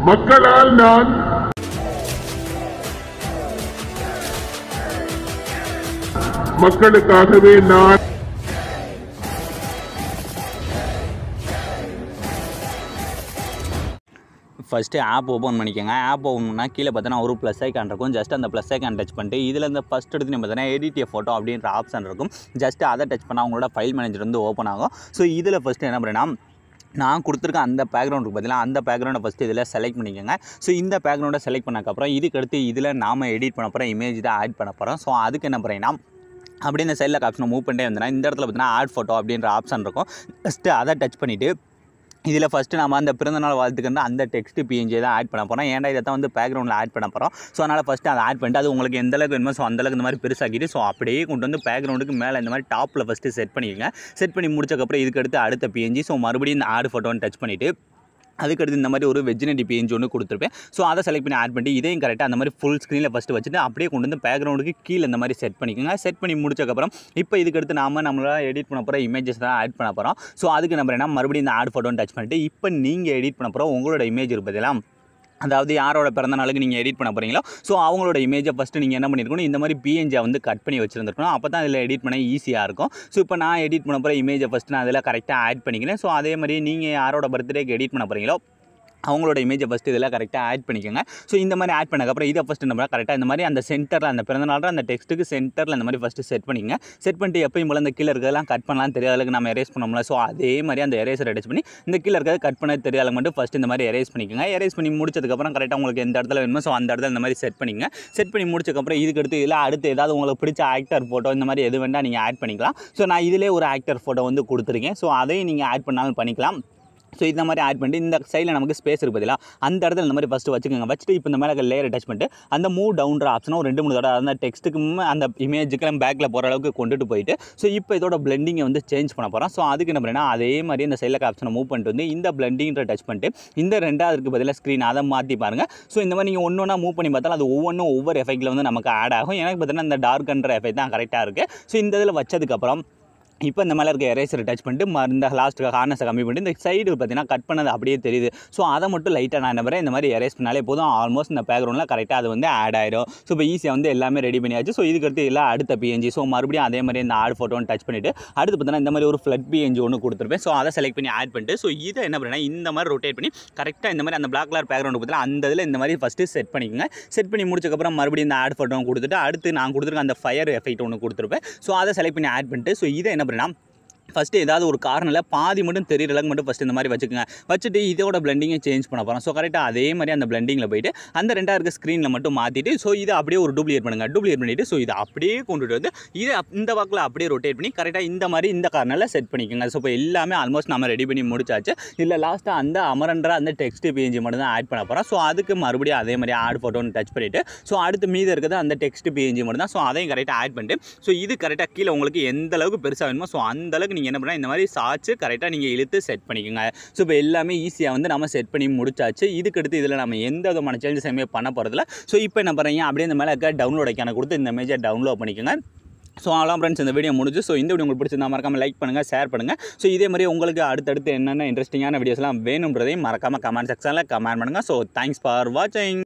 மக்களால் நான் மக்களுக்காகவே நான் ஃபஸ்ட்டு ஆப் ஓப்பன் பண்ணிக்கோங்க ஆப் ஓப்பன் பண்ணால் கீழே பார்த்தோன்னா ஒரு ப்ளஸ் ஐக்கான் இருக்கும் ஜஸ்ட் அந்த ப்ளஸ் ஐக்கான் டச் பண்ணிட்டு இதில் இந்த ஃபஸ்ட் எடுத்து நம்ம பார்த்தீங்கன்னா எடிட் ஃபோட்டோ அப்படின்ற ஆப்ஷன் இருக்கும் ஜஸ்ட் அதை டச் பண்ணால் உங்களோட ஃபைல் மேனேஜர் வந்து ஓப்பன் ஆகும் ஸோ இதில் ஃபஸ்ட்டு என்ன பண்ணுறேன்னா நான் கொடுத்துருக்க அந்த பேக்ரவுண்டுக்கு பார்த்தீங்கன்னா அந்த பேக்ரவுண்டை ஃபஸ்ட்டு இதில் செலக்ட் பண்ணிக்கோங்க ஸோ இந்த பேக்ரவுண்டை செலக்ட் பண்ணக்கப்புறம் இதுக்கு அடுத்து இதில் நாம் எடிட் பண்ண போகிறோம் இமேஜ் தான் ஆட் பண்ண போகிறோம் ஸோ அதுக்கு என்ன பண்ணுறேன்னா அப்படியே இந்த சைடில் ஆப்ஷனை மூவ் பண்ணிட்டே வந்தேன்னா இந்த இடத்துல பார்த்தீங்கன்னா ஆட் ஃபோட்டோ அப்படின்ற ஆப்ஷன் இருக்கும் ஜஸ்ட்டு அதை டச் பண்ணிவிட்டு இதில் ஃபஸ்ட்டு நம்ம அந்த பிறந்தநாள் வாழ்த்துக்கு அந்த டெக்ஸ்ட் பிஎன்ஜி தான் ஆட் பண்ண போகிறோம் ஏன்டா இதை தான் வந்து பேக்ரவுண்டில் ஆட் பண்ண போகிறோம் ஸோ அதனால் ஃபஸ்ட்டு அதை ஆட் பண்ணிட்டு அது உங்களுக்கு எந்த அளவுக்கு வேணுமோ ஸோ அந்தளவுக்கு இந்த மாதிரி பெருசாக்கிட்டு ஸோ அப்படியே கொண்டு வந்து பேக்ரவுண்டுக்கு மேலே இந்த மாதிரி டாப்பில் ஃபஸ்ட்டு செட் பண்ணிக்கோங்க செட் பண்ணி முடிச்சக்கப்புறம் இதுக்கு அடுத்து அடுத்த பிஎன்ஜி ஸோ மறுபடியும் இந்த ஆட் ஃபோட்டோன்னு டச் பண்ணிவிட்டு அதுக்கடுத்து இந்த மாதிரி ஒரு வெஜினடி பேஜ் ஒன்று கொடுத்துருப்பேன் ஸோ அதை செலக்ட் பண்ணி ஆட் பண்ணிட்டு இதையும் கரெக்டாக அந்த மாதிரி ஃபுல் ஸ்க்ரீனில் ஃபஸ்ட்டு வச்சுட்டு அப்படியே கொண்டு வந்து பேக்ரவுண்டுக்கு கீழே இந்த மாதிரி செட் பண்ணிக்கோங்க செட் பண்ணி முடிச்சக்கப்புறம் இப்போ இதுக்கடுத்து நாம நம்மளால் எடிட் பண்ண போகிற இமேஜஸ் தான் ஆட் பண்ண போகிறோம் ஸோ அதுக்கு நம்ம என்ன மறுபடியும் இந்த ஆட் ஃபோட்டோன்னு டச் பண்ணிட்டு இப்போ நீங்கள் எடிட் பண்ண போகிற உங்களோட இமேஜ் இருப்பதெல்லாம் அதாவது யாரோட பிறந்த நாளுக்கு நீங்கள் எடிட் பண்ண போகிறீங்களோ ஸோ அவங்களோட இமேஜை ஃபஸ்ட்டு நீங்கள் என்ன பண்ணியிருக்கணும் இந்த மாதிரி பிஎன்ஜியை வந்து கட் பண்ணி வச்சுருந்துருக்கணும் அப்போ தான் இதில் எடிட் பண்ண ஈஸியாக இருக்கும் ஸோ இப்போ நான் எடிட் பண்ண போகிற இமேஜை ஃபஸ்ட்டு நான் அதில் கரெக்டாக ஆட் பண்ணிக்கிறேன் ஸோ அதே மாதிரி நீங்கள் யாரோட பர்த்டேக்கு எடிட் பண்ண போகிறீங்களோ அவங்களோட இமேஜை ஃபஸ்ட்டு இதில் கரெக்டாக ஆட் பண்ணிக்கோங்க ஸோ இந்த மாதிரி ஆட் பண்ணக்கப்புறம் இதை ஃபஸ்ட்டு நம்ம கரெக்டாக இந்த மாதிரி அந்த சென்டரில் அந்த பிறந்தநாள் அந்த டெக்ஸ்ட்டுக்கு சென்டரில் இந்த மாதிரி ஃபஸ்ட்டு செட் பண்ணிங்க செட் பண்ணிட்டு எப்பயும் போல இந்த கீழே இருக்கிறதெல்லாம் கட் பண்ணலாம் தெரியாத அளவுக்கு நம்ம எரேஸ் பண்ணோம்ல ஸோ அதே மாதிரி அந்த எரேசர் அடிச்சு பண்ணி இந்த கீழே இருக்கிறது கட் பண்ண தெரியாத அளவுக்கு மட்டும் ஃபஸ்ட்டு இந்த மாதிரி எரேஸ் பண்ணிக்கோங்க எரேஸ் பண்ணி முடிச்சதுக்கப்புறம் கரெக்டாக உங்களுக்கு எந்த இடத்துல வேணுமோ ஸோ அந்த இடத்துல இந்த மாதிரி செட் பண்ணிங்க செட் பண்ணி முடிச்சதுக்கப்புறம் இதுக்கு அடுத்து இதில் அடுத்து ஏதாவது உங்களுக்கு பிடிச்ச ஆக்டர் ஃபோட்டோ இந்த மாதிரி எது வேண்டாம் நீங்கள் ஆட் பண்ணிக்கலாம் ஸோ நான் இதிலே ஒரு ஆக்டர் ஃபோட்டோ வந்து கொடுத்துருக்கேன் ஸோ அதையும் நீங்கள் ஆட் பண்ணாலும் பண்ணிக்கலாம் ஸோ இந்த மாதிரி ஆட் பண்ணிட்டு இந்த சைடில் நமக்கு ஸ்பேஸ் இருக்கு பதிலா அந்த இடத்துல இந்த மாதிரி ஃபஸ்ட்டு வச்சுக்கோங்க வச்சுட்டு இப்போ இந்த மேலே லேயர் அட்டாச் பண்ணிட்டு அந்த மூவ் டவுன்ற ஆப்ஷனும் ஒரு ரெண்டு மூணு தடவை அந்த டெக்ஸ்ட்டுக்கும் அந்த இமேஜுக்கெல்லாம் பேக்கில் போகிற அளவுக்கு கொண்டுட்டு போயிட்டு ஸோ இப்போ இதோட பிளெண்டிங்கை வந்து சேஞ்ச் பண்ண போகிறோம் ஸோ அதுக்கு என்ன பண்ணேன்னா அதே மாதிரி இந்த சைடில் ஆப்ஷனை மூவ் பண்ணிட்டு வந்து இந்த பிளெண்டிங்கிற டச் பண்ணிட்டு இந்த ரெண்டாவதுக்கு பதிலாக ஸ்க்ரீன் அதை மாற்றி பாருங்கள் ஸோ இந்த மாதிரி நீங்கள் ஒன்று ஒன்றா மூவ் பண்ணி பார்த்தாலும் அது ஒவ்வொன்றும் ஒவ்வொரு எஃபெக்ட்டில் வந்து நமக்கு ஆட் ஆகும் எனக்கு பார்த்தீங்கன்னா இந்த டார்க்ன்ற எஃபெக்ட் தான் கரெக்டாக இருக்குது ஸோ இந்த இதில் வச்சதுக்கப்புறம் இப்போ இந்த மேலே இருக்க எரேசரை டச் பண்ணிட்டு ம- இந்த லாஸ்ட் ஹார்னஸை கம்மி பண்ணிட்டு இந்த சைடு பார்த்தீங்கன்னா கட் பண்ணது அப்படியே தெரியுது ஸோ அதை மட்டும் லைட்டாக நான் என்ன பண்ணுறேன் இந்த மாதிரி எரேஸ் பண்ணாலே போதும் ஆல்மோஸ்ட் இந்த பேக்ரவுண்டில் கரெக்டாக அது வந்து ஆட் ஆயிடும் ஸோ இப்போ ஈஸியாக வந்து எல்லாமே ரெடி பண்ணியாச்சு ஸோ இதுக்கு அடுத்து இல்லை அடுத்த பிஎன்ஜி ஸோ மறுபடியும் அதே மாதிரி இந்த ஆட் ஃபோட்டோன்னு டச் பண்ணிவிட்டு அடுத்து பார்த்தீங்கன்னா இந்த மாதிரி ஒரு ஃப்ளட் பிஎன்ஜி ஒன்று கொடுத்துருப்பேன் ஸோ அதை செலக்ட் பண்ணி ஆட் பண்ணிட்டு ஸோ இதை என்ன பண்ணேன்னா இந்த மாதிரி ரொட்டேட் பண்ணி கரெக்டாக இந்த மாதிரி அந்த பிளாக் கலர் பேக்ரவுண்டு பார்த்தீங்கன்னா அந்த இதில் இந்த மாதிரி ஃபஸ்ட்டு செட் பண்ணிக்கோங்க செட் பண்ணி முடிச்சக்கப்புறம் மறுபடியும் இந்த ஆட் ஃபோட்டோ கொடுத்துட்டு அடுத்து நான் கொடுத்துருக்க அந்த ஃபயர் எஃபெக்ட் ஒன்று கொடுத்துருப்பேன் ஸோ அதை செலக்ட் பண்ணி ஆட் பண்ணிட்டு ஸோ இதை என்ன பண்ணேன்னா ஃபஸ்ட்டு ஏதாவது ஒரு கார்னில் பாதி மட்டும் தெரியிற அளவுக்கு மட்டும் ஃபஸ்ட்டு இந்த மாதிரி வச்சுக்கோங்க வச்சுட்டு இதோட பிளெண்டிங்கை சேஞ்ச் பண்ண போகிறோம் ஸோ கரெக்டாக அதே மாதிரி அந்த பிளெண்டிங்கில் போயிட்டு அந்த ரெண்டாக இருக்க ஸ்க்ரீனில் மட்டும் மாற்றிட்டு ஸோ இதை அப்படியே ஒரு டூப்ளிகேட் பண்ணுங்கள் டூப்ளிகேட் பண்ணிவிட்டு ஸோ இதை அப்படியே கொண்டுட்டு வந்து இதை அப்- இந்த வாக்கில் அப்படியே ரொட்டேட் பண்ணி கரெக்டாக இந்த மாதிரி இந்த கார்னரில் செட் பண்ணிக்கோங்க ஸோ இப்போ எல்லாமே ஆல்மோஸ்ட் நம்ம ரெடி பண்ணி முடிச்சாச்சு இல்லை லாஸ்ட்டாக அந்த அமரன்ற அந்த டெக்ஸ்ட் பிஎன்ஜி மட்டும் தான் ஆட் பண்ண போகிறோம் ஸோ அதுக்கு மறுபடியும் அதே மாதிரி ஆட் ஃபோட்டோன்னு டச் பண்ணிவிட்டு ஸோ அடுத்து மீதி இருக்கிறது அந்த டெக்ஸ்ட் பிஎன்ஜி மட்டும் தான் ஸோ அதையும் கரெக்டாக ஆட் பண்ணிட்டு ஸோ இது கரெக்டாக கீழே உங்களுக்கு எந்த அளவுக்கு பெருசாக வேணுமோ ஸோ அந்த அளவுக்கு நீங்கள் என்ன பண்ணால் இந்த மாதிரி சாச்சு கரெக்டாக நீங்கள் இழுத்து செட் பண்ணிக்கோங்க ஸோ இப்போ எல்லாமே ஈஸியாக வந்து நம்ம செட் பண்ணி முடிச்சாச்சு இதுக்கு அடுத்து இதில் நம்ம எந்த விதமான சேஞ்சஸ் எதுவுமே பண்ண போகிறதில்ல ஸோ இப்போ என்ன பண்ணுறீங்க அப்படியே இந்த மேலே இருக்க டவுன்லோட் ஐக்கான கொடுத்து இந்த இமேஜை டவுன்லோட் பண்ணிக்கோங்க ஸோ அவ்வளோ ஃப்ரெண்ட்ஸ் இந்த வீடியோ முடிஞ்சு ஸோ இந்த வீடியோ உங்களுக்கு பிடிச்சிருந்தா மறக்காமல் லைக் பண்ணுங்கள் ஷேர் பண்ணுங்கள் ஸோ இதே மாதிரி உங்களுக்கு அடுத்தடுத்து என்னென்ன இன்ட்ரெஸ்டிங்கான வீடியோஸ்லாம் வேணுன்றதையும் மறக்காமல் கமெண்ட் செக்ஷனில் கமெண்ட் பண்ணுங்கள் ஸோ தேங்க்ஸ் ஃபார் வாட்சிங்